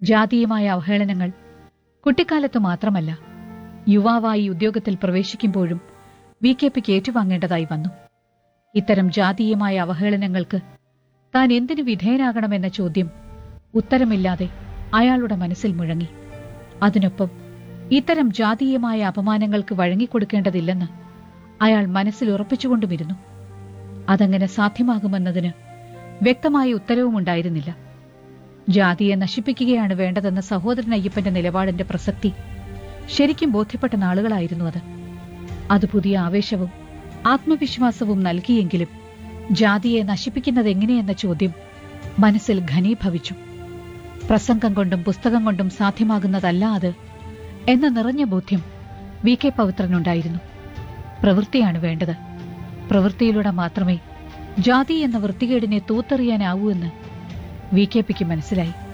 ജാതീയമായ അവഹേളനങ്ങൾ കുട്ടിക്കാലത്ത് മാത്രമല്ല യുവാവായി ഉദ്യോഗത്തിൽ പ്രവേശിക്കുമ്പോഴും വി കെ പിക്ക് ഏറ്റുവാങ്ങേണ്ടതായി വന്നു ഇത്തരം ജാതീയമായ അവഹേളനങ്ങൾക്ക് താൻ എന്തിനു വിധേയനാകണമെന്ന ചോദ്യം ഉത്തരമില്ലാതെ അയാളുടെ മനസ്സിൽ മുഴങ്ങി അതിനൊപ്പം ഇത്തരം ജാതീയമായ അപമാനങ്ങൾക്ക് വഴങ്ങിക്കൊടുക്കേണ്ടതില്ലെന്ന് അയാൾ മനസ്സിൽ ഉറപ്പിച്ചുകൊണ്ടുമിരുന്നു അതങ്ങനെ സാധ്യമാകുമെന്നതിന് വ്യക്തമായ ഉത്തരവുമുണ്ടായിരുന്നില്ല ജാതിയെ നശിപ്പിക്കുകയാണ് വേണ്ടതെന്ന സഹോദരൻ അയ്യപ്പന്റെ നിലപാടിന്റെ പ്രസക്തി ശരിക്കും ബോധ്യപ്പെട്ട നാളുകളായിരുന്നു അത് അത് പുതിയ ആവേശവും ആത്മവിശ്വാസവും നൽകിയെങ്കിലും ജാതിയെ നശിപ്പിക്കുന്നത് എങ്ങനെയെന്ന ചോദ്യം മനസ്സിൽ ഘനീഭവിച്ചു പ്രസംഗം കൊണ്ടും പുസ്തകം കൊണ്ടും സാധ്യമാകുന്നതല്ല അത് എന്ന നിറഞ്ഞ ബോധ്യം വി കെ പവിത്രനുണ്ടായിരുന്നു പ്രവൃത്തിയാണ് വേണ്ടത് പ്രവൃത്തിയിലൂടെ മാത്രമേ ജാതി എന്ന വൃത്തികേടിനെ തൂത്തെറിയാനാവൂ എന്ന് വി കെ പിക്ക് മനസ്സിലായി